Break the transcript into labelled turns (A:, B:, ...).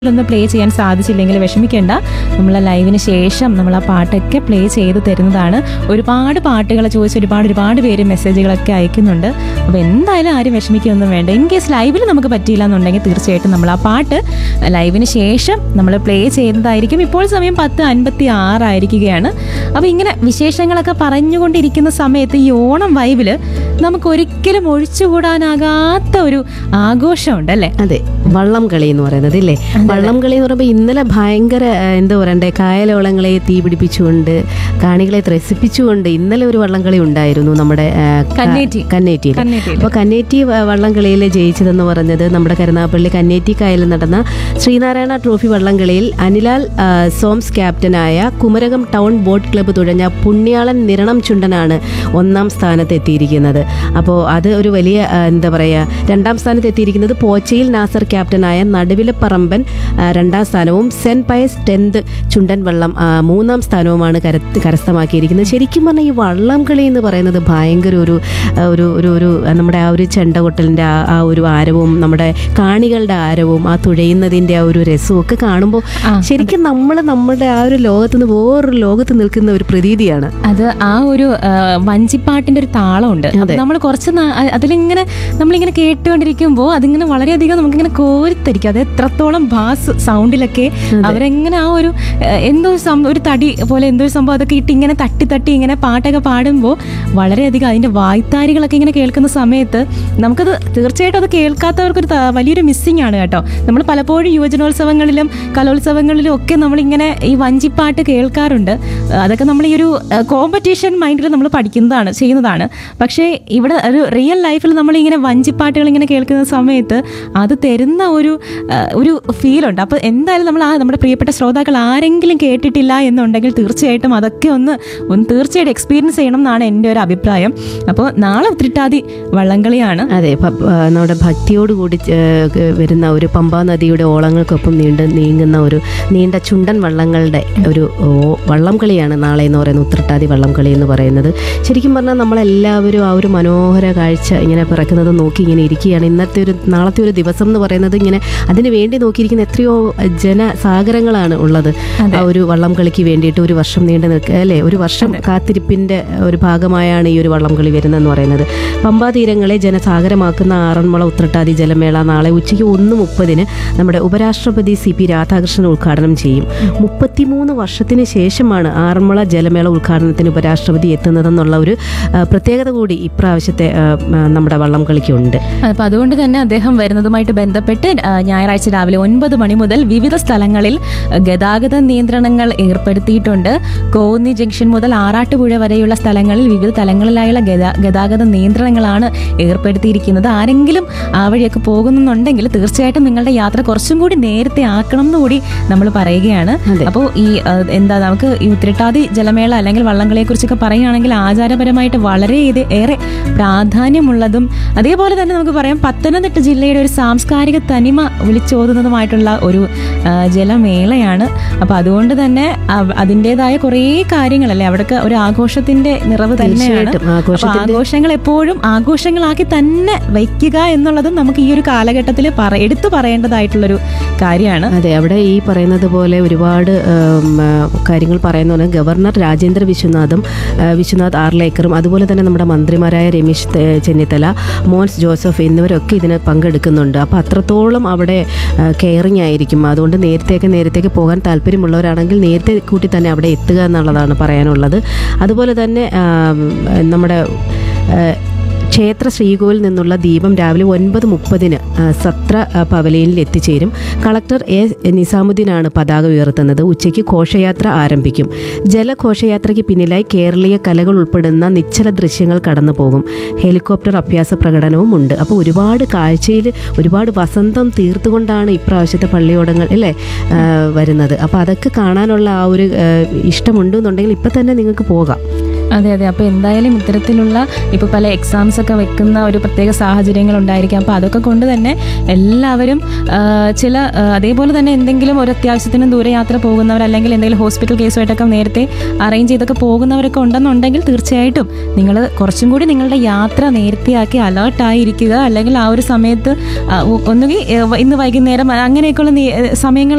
A: ഒന്ന് പ്ലേ ചെയ്യാൻ സാധിച്ചില്ലെങ്കിൽ വിഷമിക്കേണ്ട നമ്മൾ ലൈവിന് ശേഷം നമ്മൾ ആ പാട്ടൊക്കെ പ്ലേ ചെയ്ത് തരുന്നതാണ് ഒരുപാട് പാട്ടുകൾ ചോദിച്ച് ഒരുപാട് ഒരുപാട് പേര് മെസ്സേജുകളൊക്കെ അയക്കുന്നുണ്ട് അപ്പോൾ എന്തായാലും ആരും വിഷമിക്കൊന്നും വേണ്ട ഇൻ കേസ് ലൈവിൽ നമുക്ക് പറ്റിയില്ല എന്നുണ്ടെങ്കിൽ തീർച്ചയായിട്ടും നമ്മൾ ആ പാട്ട് ലൈവിന് ശേഷം നമ്മൾ പ്ലേ ചെയ്യുന്നതായിരിക്കും ഇപ്പോൾ സമയം പത്ത് അൻപത്തി ആറായിരിക്കുകയാണ് അപ്പോൾ ഇങ്ങനെ വിശേഷങ്ങളൊക്കെ പറഞ്ഞുകൊണ്ടിരിക്കുന്ന സമയത്ത് ഈ ഓണം വൈബിൽ നമുക്ക് ഒരിക്കലും ഒഴിച്ചുകൂടാനാകാത്ത ഒരു ആഘോഷമുണ്ട് അല്ലേ
B: അതെ വള്ളം കളി എന്ന് പറയുന്നത് ഇല്ലേ വള്ളം കളി എന്ന് പറയുമ്പോൾ ഇന്നലെ ഭയങ്കര ആ, എന്താ പറയണ്ടേ കായലോളങ്ങളെ തീ പിടിപ്പിച്ചുകൊണ്ട് കാണികളെ ത്രസിപ്പിച്ചുകൊണ്ട് ഇന്നലെ ഒരു വള്ളം കളി ഉണ്ടായിരുന്നു നമ്മുടെ ആ, ക-
A: കന്നേറ്റി.
B: കന്നേറ്റിയിൽ
A: കന്നേറ്റിയിൽ.
B: അപ്പോൾ കന്നേറ്റി വ- വള്ളം കളിയിൽ ജയിച്ചതെന്ന് പറഞ്ഞത് നമ്മുടെ കരുനാഗപ്പള്ളി കന്നേറ്റി കായലിൽ നടന്ന ശ്രീനാരായണ ട്രോഫി വള്ളം കളിയിൽ അനിലാൽ ആ, സോംസ് ക്യാപ്റ്റനായ കുമരകം ടൗൺ ബോട്ട് ക്ലബ്ബ് തുഴഞ്ഞ പുണ്യാളൻ നിരണം ചുണ്ടനാണ് ഒന്നാം സ്ഥാനത്ത് എത്തിയിരിക്കുന്നത് അപ്പോൾ അത് ഒരു വലിയ ആ, എന്താ പറയുക രണ്ടാം സ്ഥാനത്ത് എത്തിയിരിക്കുന്നത് പോച്ചയിൽ നാസർ ക്യാപ്റ്റനായ നടുവിലെ പറമ്പൻ ആ, രണ്ടാം സ്ഥാനവും സെന്റ് പയസ് ടെൻത്ത് ചുണ്ടൻ വള്ളം ആ, മൂന്നാം സ്ഥാനവുമാണ് കരത്ത് കരസ്ഥമാക്കിയിരിക്കുന്നത് ശരിക്കും പറഞ്ഞാൽ ഈ വള്ളം കളി എന്ന് പറയുന്നത് ഭയങ്കര ഒരു ആ, ഒരു ഒരു ഒരു ആ, നമ്മുടെ ആ ഒരു ചെണ്ടകൊട്ടലിൻ്റെ ആ ആ ഒരു ആരവും നമ്മുടെ കാണികളുടെ ആരവും ആ തുഴയുന്നതിൻ്റെ ആ ഒരു രസവും ഒക്കെ കാണുമ്പോൾ
A: ആ,
B: ശരിക്കും നമ്മൾ നമ്മുടെ ആ ഒരു ലോകത്ത് നിന്ന് വേറൊരു ലോകത്ത് നിൽക്കുന്ന ഒരു പ്രതീതിയാണ്
A: അത് ആ ഒരു ആ, വഞ്ചിപ്പാട്ടിന്റെ ഒരു താളമുണ്ട് നമ്മൾ കുറച്ച് നാ- അ- അതിലിങ്ങനെ നമ്മളിങ്ങനെ കേട്ടുകൊണ്ടിരിക്കുമ്പോൾ അതിങ്ങനെ വളരെയധികം നമുക്കിങ്ങനെ കോരിത്തരിക്കും അത് എത്രത്തോളം ബാസ് സൗണ്ടിലൊക്കെ അവരെങ്ങനെ ആ ഒരു ആ, എന്തോ ഒരു സം- ഒരു തടി പോലെ എന്തോ ഒരു സംഭവം അതൊക്കെ ഇട്ട് ഇങ്ങനെ തട്ടി തട്ടി ഇങ്ങനെ പാട്ടൊക്കെ പാടുമ്പോൾ വളരെയധികം അതിന്റെ വായ്ത്താരികളൊക്കെ ഇങ്ങനെ കേൾക്കുന്ന സമയത്ത് നമുക്കത് തീർച്ചയായിട്ടും അത് കേൾക്കാത്തവർക്കൊരു ത- വലിയൊരു മിസ്സിംഗ് ആണ് കേട്ടോ നമ്മൾ പലപ്പോഴും യുവജനോത്സവങ്ങളിലും കലോത്സവങ്ങളിലും ഒക്കെ നമ്മളിങ്ങനെ ഈ വഞ്ചിപ്പാട്ട് കേൾക്കാറുണ്ട് അതൊക്കെ നമ്മൾ ഈ ഒരു കോമ്പറ്റീഷൻ മൈൻഡിൽ നമ്മൾ പഠിക്കുന്നതാണ് ചെയ്യുന്നതാണ് പക്ഷേ ഇവിടെ ഒരു റിയൽ ലൈഫിൽ നമ്മളിങ്ങനെ വഞ്ചിപ്പാട്ടുകൾ ഇങ്ങനെ കേൾക്കുന്ന സമയത്ത് അത് തരുന്ന ഒരു ആ, ഒരു ഫീലുണ്ട് അപ്പോൾ എന്തായാലും നമ്മൾ ആ നമ്മുടെ പ്രിയപ്പെട്ട ശ്രോതാക്കൾ ആരെങ്കിലും കേട്ടിട്ടില്ല എന്നുണ്ടെങ്കിൽ തീർച്ചയായിട്ടും അതൊക്കെ ഒന്ന് ഒന്ന് തീർച്ചയായിട്ടും എക്സ്പീരിയൻസ് ചെയ്യണം എന്നാണ് എൻ്റെ ഒരു അഭിപ്രായം അപ്പോൾ നാളെ ഉത്രിട്ടാതി വള്ളംകളിയാണ്
B: അതെ ഭ- ആ, നമ്മുടെ ഭക്തിയോടുകൂടി ചേ- ക- വരുന്ന ഒരു പമ്പാ നദിയുടെ ഓളങ്ങൾക്കൊപ്പം നീണ്ട് നീങ്ങുന്ന ഒരു നീണ്ട ചുണ്ടൻ വള്ളങ്ങളുടെ ഒരു ഓ- വള്ളം കളിയാണ് നാളെ എന്ന് പറയുന്നത് ഉത്രട്ടാതി വള്ളം കളി എന്ന് പറയുന്നത് ശരിക്കും പറഞ്ഞാൽ നമ്മളെല്ലാവരും ആ ഒരു മനോഹര കാഴ്ച ഇങ്ങനെ പിറക്കുന്നത് നോക്കി ഇങ്ങനെ ഇരിക്കുകയാണ് ഇന്നത്തെ ഒരു നാളത്തെ ഒരു ദിവസം എന്ന് പറയുന്നത് ഇങ്ങനെ അതിന് വേണ്ടി നോക്കിയിരിക്കുന്ന എത്രയോ ജനസാഗരങ്ങളാണ് ഉള്ളത് ആ ഒരു വള്ളം കളിക്ക് വേണ്ടിയിട്ട് ഒരു വർഷം നീണ്ടു നിൽക്കുക അല്ലേ ഒരു വർഷം കാത്തിരിപ്പിന്റെ ഒരു ഭാഗമായാണ് ഈ ഒരു വള്ളം കളി വരുന്നതെന്ന് പറയുന്നത് പമ്പാ തീരങ്ങളെ ജനസാഗരമാക്കുന്ന ആറന്മുള ഉത്രട്ടാതി ജലമേള നാളെ ഉച്ചയ്ക്ക് ഒന്ന് മുപ്പതിന് നമ്മുടെ ഉപരാഷ്ട്രപതി സി പി രാധാകൃഷ്ണൻ ഉദ്ഘാടനം ചെയ്യും മുപ്പത്തിമൂന്ന് വർഷത്തിന് ശേഷമാണ് ആറന്മുള ജലമേള ഉദ്ഘാടനത്തിന് ഉപരാഷ്ട്രപതി എത്തുന്നതെന്നുള്ള ഒരു ആ, പ്രത്യേകത കൂടി ഇപ്രാവശ്യത്തെ ആ, ആ, നമ്മുടെ വള്ളം കളിക്കുണ്ട്
A: അപ്പൊ അതുകൊണ്ട് തന്നെ അദ്ദേഹം വരുന്നതുമായിട്ട് ബന്ധപ്പെട്ട് ആ, ഞായറാഴ്ച രാവിലെ ഒൻപത് മണി മുതൽ വിവിധ സ്ഥലങ്ങളിൽ ആ, ഗതാഗത നിയന്ത്രണങ്ങൾ ഏർപ്പെടുത്തിയിട്ടുണ്ട് കോന്നി ജംഗ്ഷൻ മുതൽ ആറാട്ടുപുഴ വരെയുള്ള സ്ഥലങ്ങളിൽ വിവിധ തലങ്ങളിലായുള്ള ഗതാ- ഗതാഗത നിയന്ത്രണങ്ങളാണ് ഏർപ്പെടുത്തിയിരിക്കുന്നത് ആരെങ്കിലും ആ വഴിയൊക്കെ പോകുന്നുണ്ടെങ്കിൽ തീർച്ചയായിട്ടും നിങ്ങളുടെ യാത്ര കുറച്ചും കൂടി നേരത്തെ ആക്കണം എന്ന് കൂടി നമ്മൾ പറയുകയാണ്
B: അതെ.
A: അപ്പോൾ ഈ ആ, എന്താ നമുക്ക് ഈ ഉത്രട്ടാതി ജലമേള അല്ലെങ്കിൽ വള്ളംകളിയെ കുറിച്ചൊക്കെ പറയുകയാണെങ്കിൽ ആചാരപരമായിട്ട് വളരെ ഇത് ഏറെ പ്രാധാന്യമുള്ളതും അതേപോലെ തന്നെ നമുക്ക് പറയാം പത്തനംതിട്ട ജില്ലയുടെ ഒരു സാംസ്കാരിക തനിമ വിളിച്ചോതുന്നതുമായിട്ടുള്ള ഒരു ആ, ജലമേളയാണ് അപ്പൊ അതുകൊണ്ട് തന്നെ അവ- അതിൻ്റെതായ കുറേ കാര്യങ്ങളല്ലേ അവിടെയൊക്കെ ഒരു ആഘോഷത്തിന്റെ നിറവ് തന്നെയാണ്
B: തീർച്ചയായിട്ടും
A: അപ്പൊ
B: ആഘോഷത്തിന്റെ
A: ആഘോഷങ്ങൾ എപ്പോഴും ആഘോഷങ്ങളാക്കി തന്നെ വയ്ക്കുക എന്നുള്ളതും നമുക്ക് ഈ ഒരു കാലഘട്ടത്തിൽ പറ എടുത്തു പറയേണ്ടതായിട്ടുള്ളൊരു കാര്യമാണ്
B: അതെ അവിടെ ഈ പറയുന്നത് പോലെ ഒരുപാട് ഉം, ആ, കാര്യങ്ങൾ പറയുന്ന ഗവർണർ രാജേന്ദ്ര വിശ്വനാഥും ആ, വിശ്വനാഥ് ആർലേക്കറും അതുപോലെ തന്നെ നമ്മുടെ മന്ത്രിമാരായ രമേശ് തെ- ചെന്നിത്തല മോൻസ് ജോസഫ് എന്നിവരൊക്കെ ഇതിന് പങ്കെടുക്കുന്നുണ്ട് അപ്പോൾ അത്രത്തോളം അവിടെ കെയറിങ് ആയിരിക്കും അതുകൊണ്ട് നേരത്തെയൊക്കെ നേരത്തേക്ക് പോകാൻ താല്പര്യമുള്ളവരാണെങ്കിൽ നേരത്തെ കൂട്ടി തന്നെ അവിടെ എത്തുക എന്നുള്ളതാണ് പറയാനുള്ളത് അതുപോലെ തന്നെ ആ, നമ്മുടെ ആ, ക്ഷേത്ര ശ്രീകോവിൽ നിന്നുള്ള ദീപം രാവിലെ ഒൻപത് മുപ്പതിന് ആ, സത്ര ആ, പവലിയനിൽ എത്തിച്ചേരും കളക്ടർ എ നിസാമുദ്ദീനാണ് പതാക ഉയർത്തുന്നത് ഉച്ചയ്ക്ക് ഘോഷയാത്ര ആരംഭിക്കും ജലഘോഷയാത്രയ്ക്ക് പിന്നിലായി കേരളീയ കലകൾ ഉൾപ്പെടുന്ന നിശ്ചല ദൃശ്യങ്ങൾ കടന്നു പോകും ഹെലികോപ്റ്റർ അഭ്യാസ പ്രകടനവും ഉണ്ട് അപ്പോൾ ഒരുപാട് കാഴ്ചയിൽ ഒരുപാട് വസന്തം തീർത്തുകൊണ്ടാണ് ഇപ്രാവശ്യത്തെ പള്ളിയോടങ്ങൾ അല്ലേ ആ, വരുന്നത് അപ്പോൾ അതൊക്കെ കാണാനുള്ള ആ ഒരു ആ, ഇഷ്ടമുണ്ടെന്നുണ്ടെങ്കിൽ ഇപ്പം തന്നെ നിങ്ങൾക്ക് പോകാം
A: അതെ അതെ അപ്പോൾ എന്തായാലും ഇത്തരത്തിലുള്ള ഇപ്പോൾ പല എക്സാംസ് ഒക്കെ വെക്കുന്ന ഒരു പ്രത്യേക സാഹചര്യങ്ങൾ ഉണ്ടായിരിക്കാം അപ്പോൾ അതൊക്കെ കൊണ്ട് തന്നെ എല്ലാവരും ആ, ചില ആ, അതേപോലെ തന്നെ എന്തെങ്കിലും ഒരു അത്യാവശ്യത്തിന് ദൂരയാത്ര പോകുന്നവർ അല്ലെങ്കിൽ എന്തെങ്കിലും ഹോസ്പിറ്റൽ കേസുമായിട്ടൊക്കെ നേരത്തെ അറേഞ്ച് ചെയ്തൊക്കെ പോകുന്നവരൊക്കെ ഉണ്ടെന്നുണ്ടെങ്കിൽ തീർച്ചയായിട്ടും നിങ്ങൾ കുറച്ചും കൂടി നിങ്ങളുടെ യാത്ര നേരത്തെയാക്കി അലേർട്ടായിരിക്കുക അല്ലെങ്കിൽ ആ ഒരു സമയത്ത് ആ, ഒ- ഒന്നുകിൽ ഏ, ഇന്ന് വൈകുന്നേരം അങ്ങനെയൊക്കെയുള്ള നീ- സമയങ്ങൾ